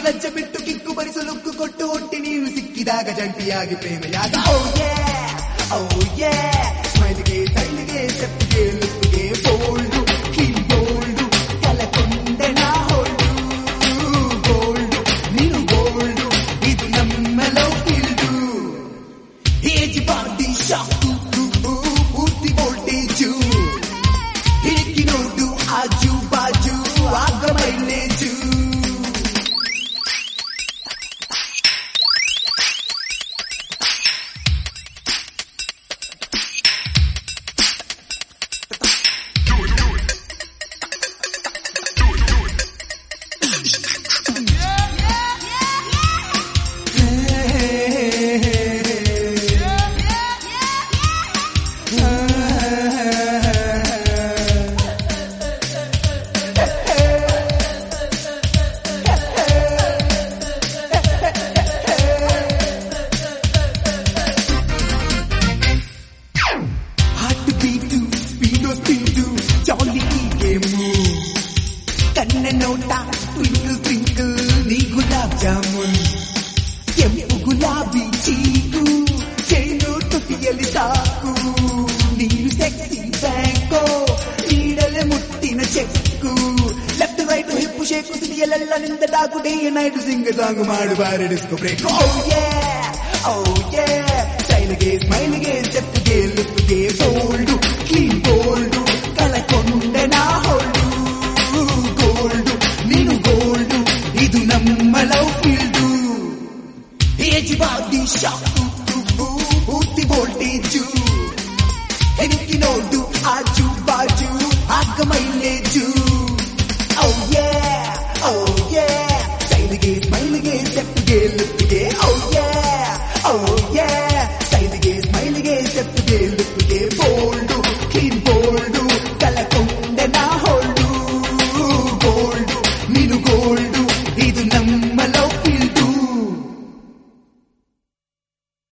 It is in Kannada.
ಲಜ್ಜೆ ಬಿಟ್ಟು ಕಿಕ್ಕು ಬರಿಸು ಲುಕ್ಕು ಕೊಟ್ಟು ಒಟ್ಟಿ ನೀನು ಸಿಕ್ಕಿದಾಗ ಜಂಟಿಯಾಗಿ ಪ್ರೇಮೆಯಾಗ ಓ ಯೇ ಸ್ಮೈಲ್ಗೆ ಸ್ಟೈಲ್ಗೆ ಸ್ಟೆಪ್ಗೆ ಲುಕ್ಗೆ ಬೋಲ್ಡು ಕೀಲ್ ಬೋಲ್ಡು ಕಲಕೊಂಡೆ ನಾ ಹೋಲ್ಡು ಗೋಲ್ಡು ನೀನು ಗೋಲ್ಡು ಇದು ನಮ್ಮ love field age body shock ಪೂರ್ತಿ ವೋಲ್ಟೇಜು ಹಿಡಿಕಿ ನೋಡು ಆಜು ಬಾಜು ಆಗ mileage heart beat speedo speed jolly game ಕಣ್ಣ ನೋಟ ಟ್ವಿಂಕಲ್ ಟ್ವಿಂಕಲ್ ನೀ ಗುಲಾಬ್ ಜಾಮೂನ್ ಕೆಂಪು ಗುಲಾಬಿ ಚೀಕು ಚೈನು ತುಟಿಯಲ್ಲಿ ಸಾಕು ನೀನು ಸೆಕ್ಸಿ ಬ್ಯಾಂಕೋ ನೀಡಲೆ ಮುಟ್ಟಿನ check left right hip shake ಸಿಡಿಯಲೆಲ್ಲ ನಿಂದ ಡಾಕು ಡೇ ನೈಟ್ ಸಿಂಗ್ ಸಾಂಗ್ ಮಾಡು ಬಾರಿ ಡಿಸ್ಕೋ ಬ್ರೇಕ್ ಓ ಯೇ ಓ ಯೇ ಸ್ಟೈಲ್ಗೆ ಸ್ಮೈಲ್ಗೆ ಸ್ಟೆಪ್ಗೆ ಲುಕ್ಗೆ ಬೋಲ್ಡು ಕ್ಲೀನ್ ಗೋಲ್ಡು ಕಳಕೊಂಡೆ ನಾ ಹೋಲ್ಡು ಗೋಲ್ಡು ನೀನು ಗೋಲ್ಡು ಇದು ನಮ್ಮ love field age body shock ಪೂರ್ತಿ ವೋಲ್ಟೇಜು